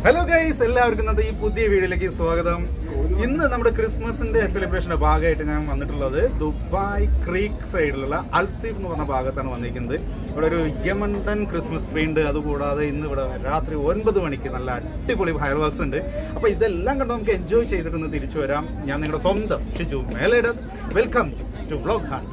Hello guys എല്ലാവർക്കും ഇന്നത്തെ ഈ പുതിയ വീഡിയോയിലേക്ക് സ്വാഗതം ഇന്ന് നമ്മുടെ ക്രിസ്മസിന്റെ സെലിബ്രേഷന്റെ ഭാഗമായിട്ട് ഞാൻ വന്നിട്ടുള്ളത് ദുബായ് ക്രീക്ക് സൈഡിലുള്ള അൽസീഫ് എന്ന് പറഞ്ഞ ഭാഗത്താണ് വന്നിരിക്കുന്നത് ഇവിടെ ഒരു യമണ്ടൻ ക്രിസ്മസ് ട്രീ ഉണ്ട് അതുകൂടാതെ ഇന്ന് ഇവിടെ രാത്രി ഒൻപത് മണിക്ക് നല്ല അടിപൊളി ഫയർ വർക്ക്സ് ഉണ്ട് അപ്പൊ ഇതെല്ലാം കണ്ട് നമുക്ക് എൻജോയ് ചെയ്തിട്ട് ഒന്ന് തിരിച്ചു വരാം ഞാൻ നിങ്ങളുടെ സ്വന്തം ഷിജു മേലേഡ് വെൽക്കം ടു വ്ലോഗ് ഹാൻ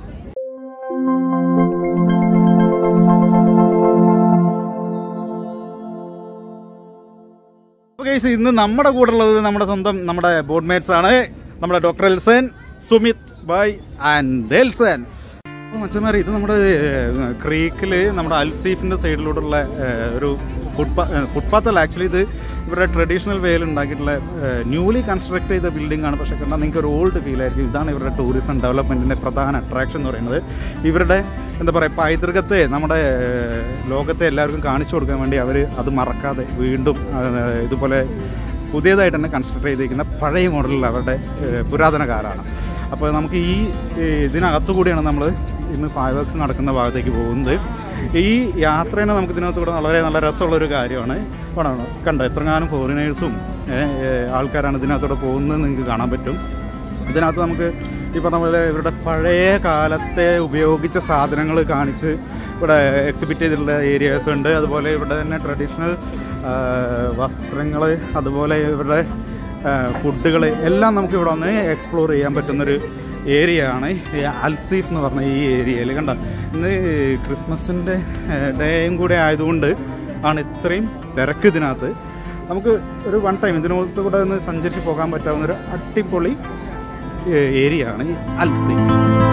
ഗൈസ് ഇന്ന് നമ്മുടെ കൂടെ ഉള്ളത് നമ്മുടെ സ്വന്തം നമ്മുടെ ബോർഡ് മേറ്റ്സ് ആണ് നമ്മുടെ ഡോക്ടർ എൽസൻ സുമിത് ബായ് ആൻഡ് എൽസൻ മച്ചന്മാരെ ഇത് നമ്മുടെ ക്രീക്കിൽ നമ്മുടെ അൽസീഫിന്റെ സൈഡിലൂടെയുള്ള ഏഹ്, ഒരു ഫുട്പാ ഫുട്പാത്ത് അല്ല ആക്ച്വലി ഇത് ഇവരുടെ ട്രഡീഷണൽ വേയിൽ ഉണ്ടാക്കിയിട്ടുള്ള ന്യൂലി കൺസ്ട്രക്ട് ചെയ്ത ബിൽഡിംഗ് ആണ് പക്ഷേ കണ്ടാൽ നിങ്ങൾക്ക് ഒരു ഓൾഡ് ഫീൽ ആയിരിക്കും ഇതാണ് ഇവരുടെ ടൂറിസം ഡെവലപ്മെന്റിന്റെ പ്രധാന അട്രാക്ഷൻ എന്ന് പറയുന്നത് ഇവരുടെ എന്താ പറയുക പൈതൃകത്തെ നമ്മുടെ ഏഹ്, ലോകത്തെ എല്ലാവർക്കും കാണിച്ചു കൊടുക്കാൻ വേണ്ടി അവർ അത് മറക്കാതെ വീണ്ടും ഏഹ്, ഇതുപോലെ പുതിയതായിട്ട് തന്നെ കൺസ്ട്രക്ട് ചെയ്തിരിക്കുന്ന പഴയ മോഡലിൽ അവരുടെ ഏഹ്, പുരാതന കാലമാണ് അപ്പോൾ നമുക്ക് ഈ ഏഹ്, ഇതിനകത്തു കൂടിയാണ് നമ്മൾ ഇന്ന് ഫയർ വർക്ക്സ് നടക്കുന്ന ഭാഗത്തേക്ക് പോകുന്നത് ഈ യാത്രേനെ നമുക്ക് ഇതിനകത്ത് കൂടെ വളരെ നല്ല രസമുള്ളൊരു കാര്യമാണ് അവിടെ കണ്ടോ എത്രങ്ങാനും ഫോറിനേഴ്സും ആൾക്കാരാണ് ഇതിനകത്തൂടെ പോകുന്നത് നിങ്ങൾക്ക് കാണാൻ പറ്റും ഇതിനകത്ത് നമുക്ക് ഈ പറഞ്ഞ പോലെ ഇവരുടെ പഴയ കാലത്തെ ഉപയോഗിച്ച സാധനങ്ങൾ കാണിച്ച് ഇവിടെ എക്സിബിറ്റ് ചെയ്തിട്ടുള്ള ഏരിയാസ് ഉണ്ട് അതുപോലെ ഇവിടെ തന്നെ ട്രഡീഷണൽ വസ്ത്രങ്ങൾ അതുപോലെ ഇവരുടെ ഫുഡുകൾ എല്ലാം നമുക്ക് ഇവിടെ വന്ന് എക്സ്പ്ലോർ ചെയ്യാൻ പറ്റുന്നൊരു ഏരിയ ആണ് ഈ അൽസീഫ് എന്ന് പറഞ്ഞ ഈ ഏരിയയിൽ കണ്ട ഇന്ന് ക്രിസ്മസിൻ്റെ ഡേയും കൂടെ ആയതുകൊണ്ട് ആണ് ഇത്രയും തിരക്ക് ഇതിനകത്ത് നമുക്ക് ഒരു വൺ ടൈം ഇതിനകത്ത് കൂടെ ഒന്ന് സഞ്ചരിച്ച് പോകാൻ പറ്റാവുന്ന ഒരു അടിപൊളി ഏരിയ ആണ് ഈ അൽസീഫ്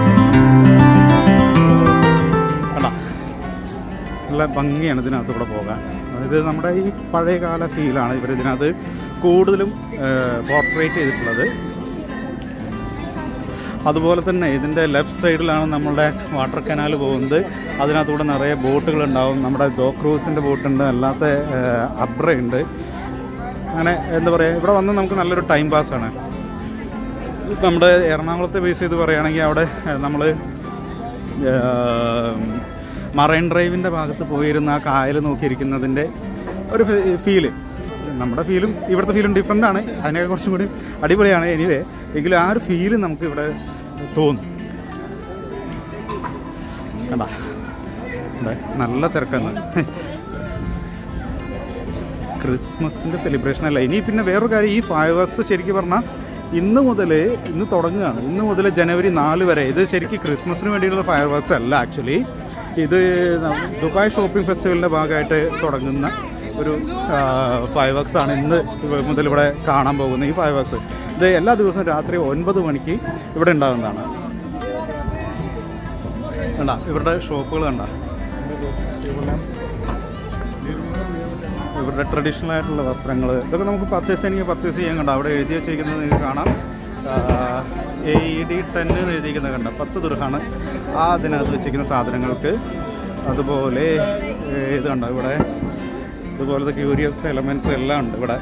കണ്ട നല്ല ഭംഗിയാണ് ഇതിനകത്ത് കൂടെ പോകാൻ അതായത് നമ്മുടെ ഈ പഴയകാല ഫീലാണ് ഇവർ ഇതിനകത്ത് കൂടുതലും പോർട്രേറ്റ് ചെയ്തിട്ടുള്ളത് അതുപോലെ തന്നെ ഇതിൻ്റെ ലെഫ്റ്റ് സൈഡിലാണ് നമ്മളുടെ വാട്ടർ കനാൽ പോകുന്നത് അതിനകത്തൂടെ നിറയെ ബോട്ടുകൾ ഉണ്ടാവും നമ്മുടെ ദോ ക്രൂസിൻ്റെ ബോട്ടുണ്ട് അല്ലാത്ത അബ്ര ഉണ്ട് അങ്ങനെ എന്താ പറയുക ഇവിടെ വന്ന് നമുക്ക് നല്ലൊരു ടൈം പാസ്സാണ് നമ്മുടെ എറണാകുളത്തെ ബേസ് ചെയ്ത് പറയുകയാണെങ്കിൽ അവിടെ നമ്മൾ മറൈൻ ഡ്രൈവിൻ്റെ ഭാഗത്ത് പോയിരുന്ന ആ കായൽ നോക്കിയിരിക്കുന്നതിൻ്റെ ഒരു ഫീല് നമ്മുടെ ഫീലും ഇവിടുത്തെ ഫീലും ഡിഫറെൻ്റ് ആണ് അതിനൊക്കെ കുറച്ചും കൂടി അടിപൊളിയാണ് എനിവേ എങ്കിലും ആ ഒരു ഫീല് നമുക്ക് ഇവിടെ തോന്നും കണ്ട ഇവിടെ നല്ല തിരക്കാണ് ക്രിസ്മസിൻ്റെ സെലിബ്രേഷൻ അല്ല ഇനി പിന്നെ വേറൊരു കാര്യം ഈ ഫയർ വർക്ക്സ് ശരിക്കും പറഞ്ഞാൽ ഇന്ന് മുതൽ ഇന്ന് തുടങ്ങുകയാണ് ഇന്ന് മുതൽ ജനുവരി നാല് വരെ ഇത് ശരിക്കും ക്രിസ്മസിന് വേണ്ടിയിട്ടുള്ള ഫയർ വർക്ക്സ് അല്ല ആക്ച്വലി ഇത് ദുബായ് ഷോപ്പിംഗ് ഫെസ്റ്റിവലിൻ്റെ ഭാഗമായിട്ട് തുടങ്ങുന്ന ഒരു ഫയർ വർക്ക്സ് ആണ് ഇന്ന് ഇവ- മുതൽ ഇവിടെ കാണാൻ പോകുന്ന ഈ ഫയർ വർക്ക്സ് ഇത് എല്ലാ ദിവസവും രാത്രി ഒൻപത് മണിക്ക് ഇവിടെ ഉണ്ടാകുന്നതാണ് കണ്ട ഇവരുടെ ഷോപ്പുകൾ കണ്ട ഇവരുടെ ട്രഡീഷണൽ ആയിട്ടുള്ള വസ്ത്രങ്ങൾ ഇതൊക്കെ നമുക്ക് പർച്ചേസ് ചെയ്യണമെങ്കിൽ പർച്ചേസ് ചെയ്യാൻ കണ്ട അവിടെ എഴുതി വെച്ചിരിക്കുന്നത് നിങ്ങൾക്ക് കാണാം എ ഇ ഡി ടെൻ എന്ന് എഴുതിയിരിക്കുന്നത് കണ്ട പത്ത് ദുർഹാണ് ആ അതിനകത്ത് വെച്ചിരിക്കുന്ന സാധനങ്ങൾക്ക് അതുപോലെ ഏ, ഇത് കണ്ട ഇവിടെ ഇതുപോലത്തെ ക്യൂരിയസ് എലമെൻറ്റ്സ് എല്ലാം ഉണ്ട് ഇവിടെ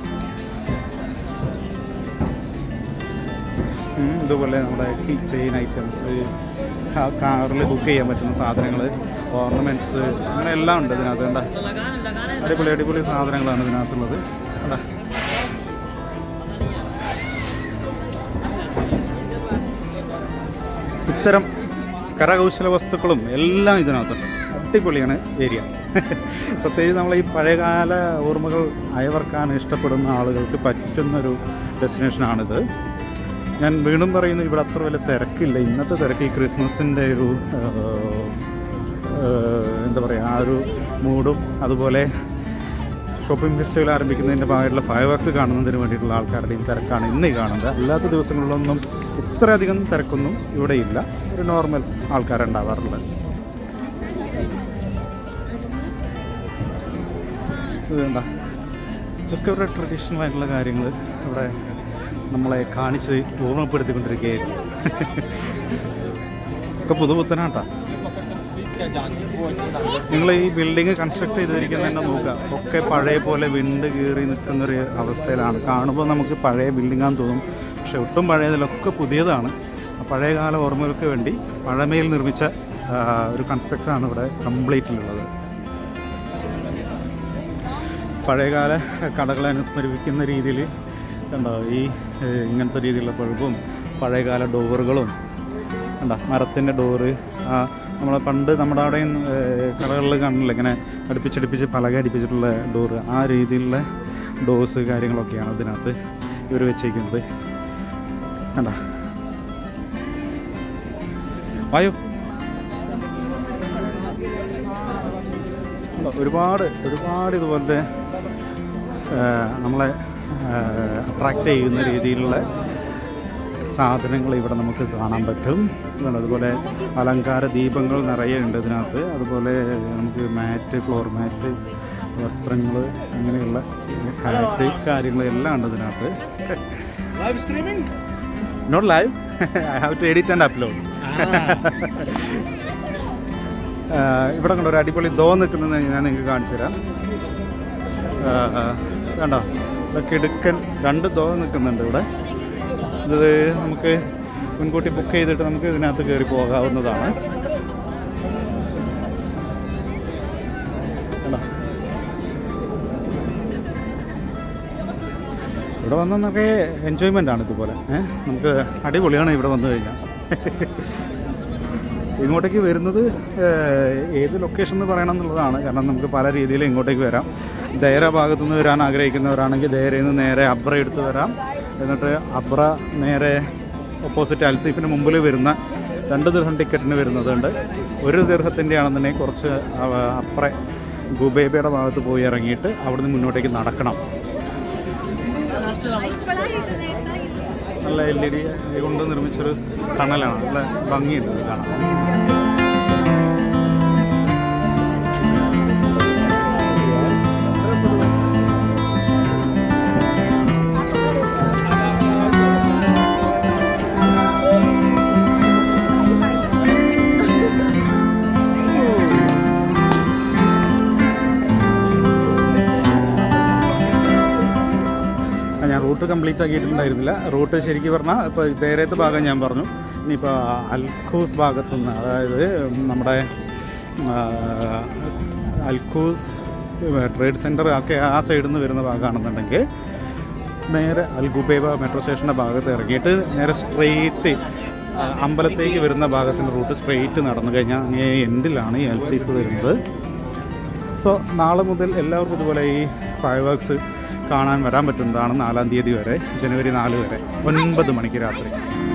ഉം, ഇതുപോലെ നമ്മുടെ കീ ചെയിൻ ഐറ്റംസ് കാറിൽ ബുക്ക് ചെയ്യാൻ പറ്റുന്ന സാധനങ്ങൾ ഓർണമെൻറ്റ്സ് അങ്ങനെ എല്ലാം ഉണ്ട് ഇതിനകത്ത് കണ്ട അടിപൊളി അടിപൊളി സാധനങ്ങളാണ് ഇതിനകത്തുള്ളത് കണ്ട ഇത്തരം കരകൗശല വസ്തുക്കളും എല്ലാം ഇതിനകത്തുണ്ട് അടിപൊളിയാണ് ഏരിയ പ്രത്യേകിച്ച് നമ്മൾ ഈ പഴയകാല ഓർമ്മകൾ അയവർക്കാൻ ഇഷ്ടപ്പെടുന്ന ആളുകൾക്ക് പറ്റുന്നൊരു ഡെസ്റ്റിനേഷനാണിത് ഞാൻ വീണ്ടും പറയുന്നു ഇവിടെ അത്ര വലിയ തിരക്കില്ല ഇന്നത്തെ തിരക്ക് ഈ ക്രിസ്മസിൻ്റെ ഒരു ആഹ്, ആഹ്, എന്താ പറയുക ആ ഒരു മൂഡും അതുപോലെ ഷോപ്പിംഗ് ഫെസ്റ്റിവൽ ആരംഭിക്കുന്നതിൻ്റെ ഭാഗമായിട്ടുള്ള ഫയർ വർക്ക്സ് കാണുന്നതിന് വേണ്ടിയിട്ടുള്ള ആൾക്കാരുടെയും തിരക്കാണ് ഇന്ന് ഈ കാണുന്നത് അല്ലാത്ത ദിവസങ്ങളിലൊന്നും ഇത്രയധികം തിരക്കൊന്നും ഇവിടെ ഇല്ല ഒരു നോർമൽ ആൾക്കാരുണ്ടാവാറുള്ളത് ഇത് വേണ്ട ഇതൊക്കെ ഇവരുടെ ട്രഡീഷണൽ ആയിട്ടുള്ള കാര്യങ്ങൾ ഇവിടെ നമ്മളെ കാണിച്ച് ഓർമ്മപ്പെടുത്തിക്കൊണ്ടിരിക്കുകയായിരുന്നു ഒക്കെ പുതുപുത്തനാട്ടാ നിങ്ങൾ ഈ ബിൽഡിംഗ് കൺസ്ട്രക്ട് ചെയ്തിരിക്കുന്നത് തന്നെ നോക്കുക ഒക്കെ പഴയ പോലെ വിണ്ട് കീറി നിൽക്കുന്നൊരു അവസ്ഥയിലാണ് കാണുമ്പോൾ നമുക്ക് പഴയ ബിൽഡിംഗാന്ന് തോന്നും പക്ഷെ ഒട്ടും പഴയതിലൊക്കെ പുതിയതാണ് ആ പഴയകാല ഓർമ്മകൾക്ക് വേണ്ടി പഴമയിൽ നിർമ്മിച്ച ആ, ഒരു കൺസ്ട്രക്ഷനാണ് ഇവിടെ കംപ്ലീറ്റിലുള്ളത് പഴയകാല കടകളെ അനുസ്മരിപ്പിക്കുന്ന രീതിയിൽ കണ്ടോ ഈ ഏഹ്, ഇങ്ങനത്തെ രീതിയിലുള്ള ബൾബും പഴയകാല ഡോറുകളും കണ്ടോ മരത്തിൻ്റെ ഡോറ് ആ നമ്മളെ പണ്ട് നമ്മുടെ അവിടെയും ഏഹ്, കടകളിൽ കാണില്ല ഇങ്ങനെ അടുപ്പിച്ചടുപ്പിച്ച് പലക അടുപ്പിച്ചിട്ടുള്ള ഡോറ് ആ രീതിയിലുള്ള ഡോസ് കാര്യങ്ങളൊക്കെയാണ് ഇതിനകത്ത് ഇവർ വെച്ചേക്കുന്നത് കണ്ടോ വായു ഉണ്ടോ? ഒരുപാട് ഒരുപാട് ഇതുപോലത്തെ ആ, നമ്മളെ അട്രാക്റ്റ് ചെയ്യുന്ന രീതിയിലുള്ള സാധനങ്ങൾ ഇവിടെ നമുക്ക് കാണാൻ പറ്റും ഇതുണ്ട്. അതുപോലെ അലങ്കാര ദീപങ്ങൾ നിറയെ ഉണ്ട് ഇതിനകത്ത് അതുപോലെ നമുക്ക് മാറ്റ് ഫ്ലോർ മാറ്റ് വസ്ത്രങ്ങൾ അങ്ങനെയുള്ള ഹാറ്റ് കാര്യങ്ങളെല്ലാം ഉണ്ട് ഇതിനകത്ത് Live streaming? Not live I have to edit and upload ഇവിടെ കണ്ടോ ഒരു അടിപൊളി ദോ നിൽക്കുന്നത് ഞാൻ നിങ്ങൾക്ക് കാണിച്ചു തരാം ആ, ആ, കണ്ടോ ഇതൊക്കെ എടുക്കൻ രണ്ട് ദോ നിൽക്കുന്നുണ്ട് ഇവിടെ ഇത് നമുക്ക് മുൻകൂട്ടി ബുക്ക് ചെയ്തിട്ട് നമുക്ക് ഇതിനകത്ത് കയറി പോകാവുന്നതാണ് കണ്ടോ ഇവിടെ വന്നാൽ നമുക്ക് എൻജോയ്മെൻ്റ് ആണ് ഇതുപോലെ ഏഹ് നമുക്ക് അടിപൊളിയാണ് ഇവിടെ വന്നു കഴിഞ്ഞാൽ ഇങ്ങോട്ടേക്ക് വരുന്നത് ഏഹ്, ഏത് ലൊക്കേഷൻ എന്ന് പറയണം എന്നുള്ളതാണ് കാരണം നമുക്ക് പല രീതിയിൽ ഇങ്ങോട്ടേക്ക് വരാം ദേര ഭാഗത്തു നിന്ന് വരാൻ ആഗ്രഹിക്കുന്നവരാണെങ്കിൽ ദേരയിൽ നിന്ന് നേരെ അബ്ര എടുത്ത് വരാം എന്നിട്ട് അബ്ര നേരെ ഓപ്പോസിറ്റ് അൽസീഫിന് മുമ്പിൽ വരുന്ന രണ്ട് ദീർഘം ടിക്കറ്റിന് വരുന്നതുണ്ട് ഒരു ദീർഘത്തിൻ്റെ ആണെന്നുണ്ടെങ്കിൽ കുറച്ച് അവ- അപ്പുറേ ഗുബേബയുടെ ഭാഗത്ത് പോയി ഇറങ്ങിയിട്ട് അവിടുന്ന് മുന്നോട്ടേക്ക് നടക്കണം നല്ല എൽ ഇ ഡി കൊണ്ട് നിർമ്മിച്ചൊരു ടണലാണ് നല്ല ഭംഗിയുണ്ട് ഇത് കാണാൻ ആ, ഞാൻ റൂട്ട് കംപ്ലീറ്റ് ആക്കിയിട്ടുണ്ടായിരുന്നില്ല റൂട്ട് ശരിക്കും പറഞ്ഞാൽ ഇപ്പോൾ തേരത്തെ ഭാഗം ഞാൻ പറഞ്ഞു ഇനിയിപ്പോൾ അൽഖൂസ് ഭാഗത്തുനിന്ന് അതായത് നമ്മുടെ ആ, അൽഖൂസ് ട്രേഡ് സെൻറ്റർ ഒക്കെ ആ സൈഡിൽ നിന്ന് വരുന്ന ഭാഗമാണെന്നുണ്ടെങ്കിൽ നേരെ അൽഗുബേബ മെട്രോ സ്റ്റേഷൻ്റെ ഭാഗത്ത് ഇറങ്ങിയിട്ട് നേരെ സ്ട്രെയിറ്റ് അമ്പലത്തേക്ക് വരുന്ന ഭാഗത്തിൻ്റെ റൂട്ട് സ്ട്രെയിറ്റ് നടന്നു കഴിഞ്ഞാൽ അങ്ങേ എൻഡിലാണ് ഈ എൽസീഫ് വരുന്നത് സോ നാളെ മുതൽ എല്ലാവർക്കും ഇതുപോലെ ഈ ഫയർ വർക്ക്സ് കാണാൻ വരാൻ പറ്റുന്നതാണ് നാലാം തീയതി വരെ ജനുവരി നാല് വരെ ഒൻപത് മണിക്ക് രാത്രി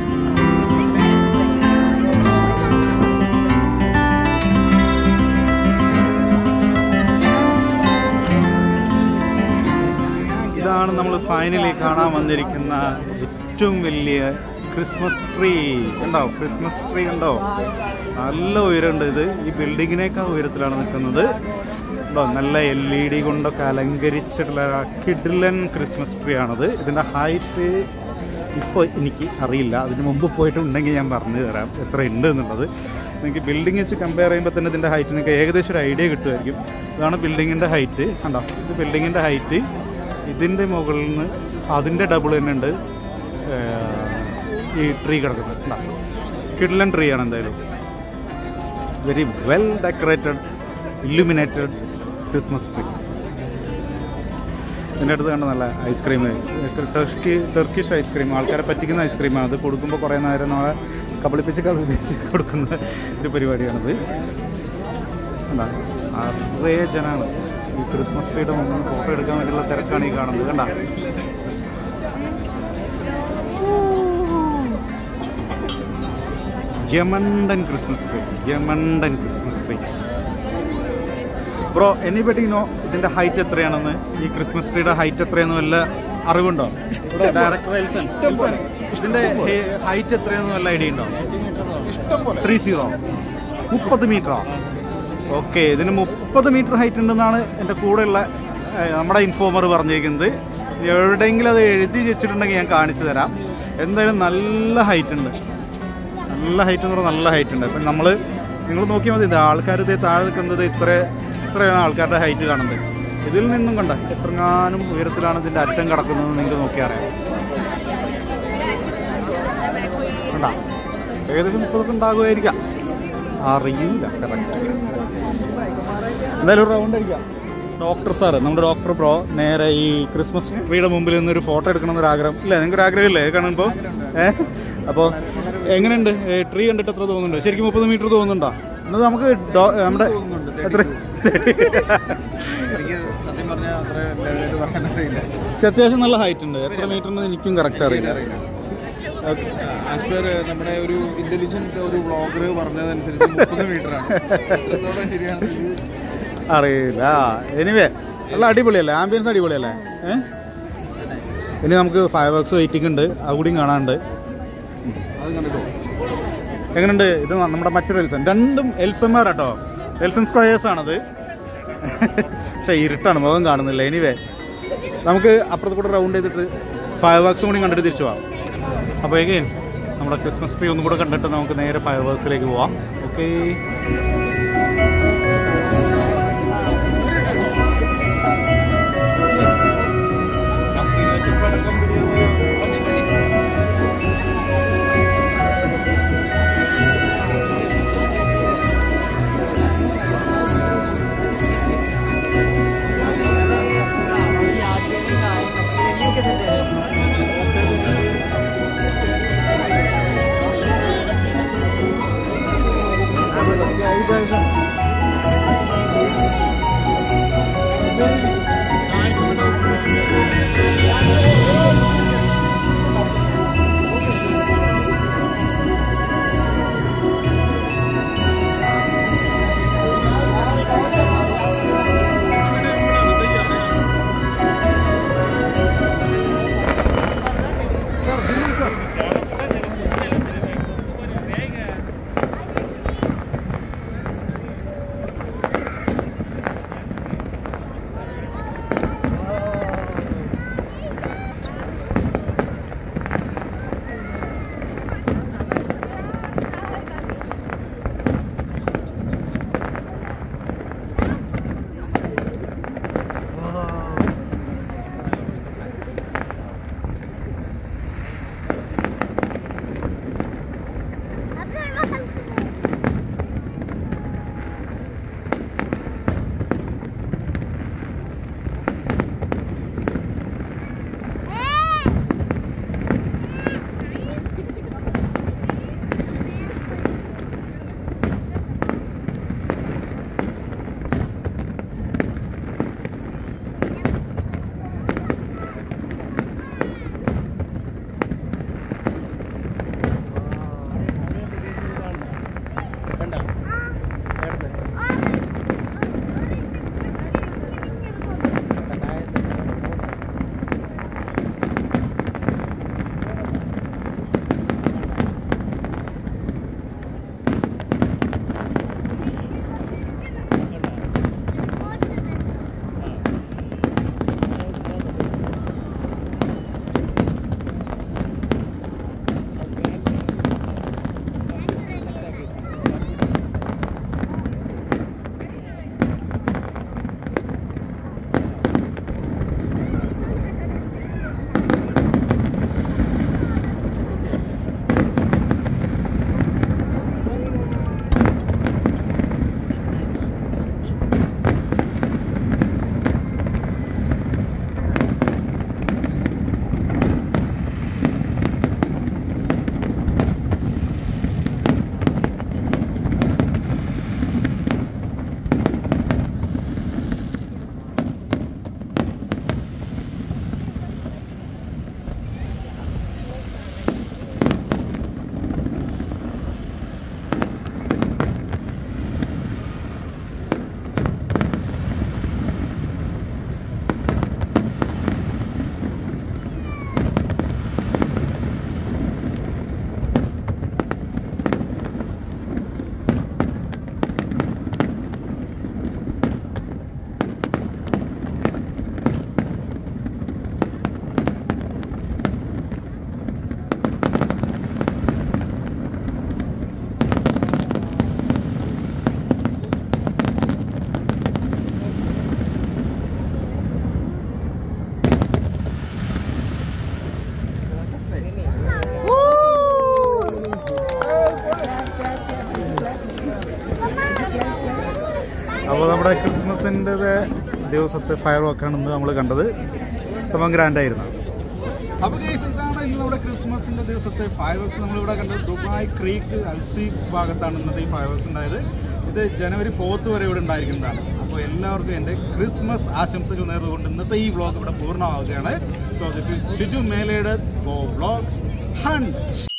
ഇതാണ് നമ്മൾ ഫൈനലി കാണാൻ വന്നിരിക്കുന്ന ഏറ്റവും വലിയ ക്രിസ്മസ് ട്രീ ഉണ്ടോ ക്രിസ്മസ് ട്രീ ഉണ്ടോ നല്ല ഉയരമുണ്ട് ഇത് ഈ ബിൽഡിങ്ങിനേക്കാൾ ഉയരത്തിലാണ് നിൽക്കുന്നത് ഉണ്ടോ നല്ല എൽ ഇ ഡി കൊണ്ടൊക്കെ അലങ്കരിച്ചിട്ടുള്ള കിഡിലൻ ക്രിസ്മസ് ട്രീ ആണത് ഇതിൻ്റെ ഹൈറ്റ് ഇപ്പോൾ എനിക്ക് അറിയില്ല അതിന് മുമ്പ് പോയിട്ടുണ്ടെങ്കിൽ ഞാൻ പറഞ്ഞു തരാം എത്ര ഉണ്ട് എന്നുള്ളത് നിങ്ങൾക്ക് ബിൽഡിംഗ് വെച്ച് കമ്പയർ ചെയ്യുമ്പോൾ തന്നെ ഇതിൻ്റെ ഹൈറ്റ് നിങ്ങൾക്ക് ഏകദേശം ഒരു ഐഡിയ കിട്ടുമായിരിക്കും ഇതാണ് ബിൽഡിങ്ങിൻ്റെ ഹൈറ്റ് കണ്ടോ ഇത് ബിൽഡിങ്ങിൻ്റെ ഹൈറ്റ് ഇതിൻ്റെ മുകളിൽ നിന്ന് അതിൻ്റെ ഡബിൾ തന്നെ ഉണ്ട് ഏഹ്, ഈ ട്രീ കിടക്കുന്നത് കണ്ടോ കിഡ്ലൻ ട്രീ ആണ് എന്തായാലും very well decorated illuminated Christmas tree ഇതിൻ്റെ അടുത്ത് കണ്ട നല്ല ഐസ്ക്രീം ടർക്കി ടർക്കിഷ് ഐസ്ക്രീം ആൾക്കാരെ പറ്റിക്കുന്ന ഐസ്ക്രീമാണ് അത് കൊടുക്കുമ്പോൾ കുറേ നേരം നമ്മളെ കബളിപ്പിച്ച് കബളിപ്പിച്ച് കൊടുക്കുന്ന ഒരു പരിപാടിയാണിത് കണ്ട നിറയെ ജനാണ് ഈ ക്രിസ്മസ് ട്രീയുടെ മുന്നിൽ ഫോട്ടോ എടുക്കാൻ വേണ്ടിയുള്ള തിരക്കാണ് ഈ കാണുന്നത് കണ്ട യമണ്ടൻ ക്രിസ്മസ് ട്രീ യമണ്ടൻ Christmas tree bro anybody know ഇതിന്റെ ഹൈറ്റ് എത്രയാണെന്ന് ഈ ക്രിസ്മസ് ട്രീയുടെ ഹൈറ്റ് എത്രയെന്ന് വല്ല അറിവുണ്ടോ ഡയറക്ടർ എൽസൺ എൽസൺ, ഇതിന്റെ ഹൈറ്റ് എത്രയെന്ന് വല്ല ഐഡിയ ഉണ്ടോ ത്രീ സീറോ മുപ്പത് മീറ്ററോ ഓക്കെ ഇതിന് മുപ്പത് മീറ്റർ ഹൈറ്റ് ഉണ്ടെന്നാണ് എൻ്റെ കൂടെയുള്ള ഏഹ്, നമ്മുടെ ഇൻഫോമർ പറഞ്ഞിരിക്കുന്നത് ഇനി എവിടെയെങ്കിലും അത് എഴുതി വെച്ചിട്ടുണ്ടെങ്കിൽ ഞാൻ കാണിച്ചു തരാം എന്തായാലും നല്ല ഹൈറ്റ് ഉണ്ട് നല്ല ഹൈറ്റ് എന്ന് പറഞ്ഞാൽ നല്ല ഹൈറ്റ് ഉണ്ട് അപ്പം നമ്മൾ നിങ്ങൾ നോക്കിയാൽ മതി ഇത് ആൾക്കാർ ഇത് താഴെ നിൽക്കുന്നത് ഇത്ര ഇത്രയാണ് ആൾക്കാരുടെ ഹൈറ്റ് കാണുന്നത് ഇതിൽ നിന്നും കണ്ട എത്രങ്ങാനും ഉയരത്തിലാണ് ഇതിൻ്റെ അറ്റം കിടക്കുന്നത് നിങ്ങൾക്ക് നോക്കിയാൽ അറിയാം കണ്ട ഏകദേശം മുപ്പതൊക്കെ ഉണ്ടാകുമായിരിക്കാം അറിയില്ല കറക്റ്റ് എന്തായാലും ഒരു റൗണ്ട് അടിക്കാം ഡോക്ടർ സാറ് നമ്മുടെ ഡോക്ടർ ബ്രോ നേരെ ഈ ക്രിസ്മസ് ട്രീയുടെ മുമ്പിൽ നിന്ന് ഒരു ഫോട്ടോ എടുക്കണം എന്നൊരു ആഗ്രഹം ഇല്ല നിങ്ങൾക്ക് ഒരു ആഗ്രഹമില്ലേ കാണുമ്പോൾ ഏഹ് അപ്പോൾ എങ്ങനെയുണ്ട് ട്രീ കണ്ടിട്ട് എത്ര തോന്നുന്നുണ്ട് ശരിക്കും മുപ്പത് മീറ്റർ തോന്നുന്നുണ്ടോ എന്നത് നമുക്ക് ഡോ- നമ്മുടെ എത്ര എനിക്ക് സത്യം പറഞ്ഞാൽ അത്ര ലെവലിൽ പറയാൻ അറിയില്ല പക്ഷെ അത്യാവശ്യം നല്ല ഹൈറ്റ് ഉണ്ട് എത്ര മീറ്റർ ഉണ്ടെന്ന് എനിക്കും കറക്റ്റ് അറിയില്ല ഓക്കെ ആസ് പെർ നമ്മുടെ ഒരു ഇന്റലിജന്റ് ഒരു വ്ളോഗർ പറഞ്ഞതനുസരിച്ച് മുപ്പത് മീറ്റർ ആണ് എത്രത്തോളം ശരിയാണ് അറിയില്ല എനിവേ നല്ല അടിപൊളിയല്ലേ ആംബിയൻസ് അടിപൊളിയല്ലേ ഏ ഇനി നമുക്ക് ഫൈവ് വർക്സ് വെയിറ്റിംഗ് ഉണ്ട് അതുകൂടിയും കാണാനുണ്ട് അത് കണ്ടിട്ടോ എങ്ങനെയുണ്ട് ഇത് നമ്മുടെ മറ്റൊരു എൽസൺ രണ്ടും എൽസന്മാർ കേട്ടോ എൽസൺ സ്ക്വയേഴ്സ് ആണത് പക്ഷെ ഇരുട്ടാണ് മുഖം കാണുന്നില്ല എനിവേ നമുക്ക് അപ്പുറത്ത് കൂടെ റൗണ്ട് ചെയ്തിട്ട് ഫയർ വർക്സും കൂടി കണ്ടിട്ട് തിരിച്ചു പോവാം അപ്പോൾ എഗെയിൻ നമ്മുടെ ക്രിസ്മസ് ട്രീ ഒന്നും കൂടെ കണ്ടിട്ട് നമുക്ക് നേരെ ഫയർ വർക്സിലേക്ക് പോവാം ഓക്കേ അപ്പോൾ നമ്മുടെ ക്രിസ്മസിൻ്റെ ദിവസത്തെ ഫയർ വർക്കാണ് ഇന്ന് നമ്മൾ കണ്ടത് സംഭവം ഗ്രാൻഡായിരുന്നു അപ്പോൾ ഗൈസ് ഇതാണ് ഇന്ന് നമ്മുടെ ക്രിസ്മസിൻ്റെ ദിവസത്തെ ഫയർ വർക്ക്സ് നമ്മളിവിടെ കണ്ടത് ദുബായ് ക്രീക്ക് അൽസീഫ് ഭാഗത്താണ് ഇന്നത്തെ ഈ ഫയർ വർക്ക്സ് ഉണ്ടായത് ഇത് ജനുവരി ഫോർത്ത് വരെ ഇവിടെ ഉണ്ടായിരിക്കുന്നതാണ് അപ്പോൾ എല്ലാവർക്കും എൻ്റെ ക്രിസ്മസ് ആശംസകൾ നേർന്നുകൊണ്ട് ഇന്നത്തെ ഈ വ്ളോഗ് ഇവിടെ പൂർണ്ണമാവുകയാണ് സോ ദിസ് ഈസ് ഷിജു മേലയുടെ വ്ളോഗ് ഹണ്ട്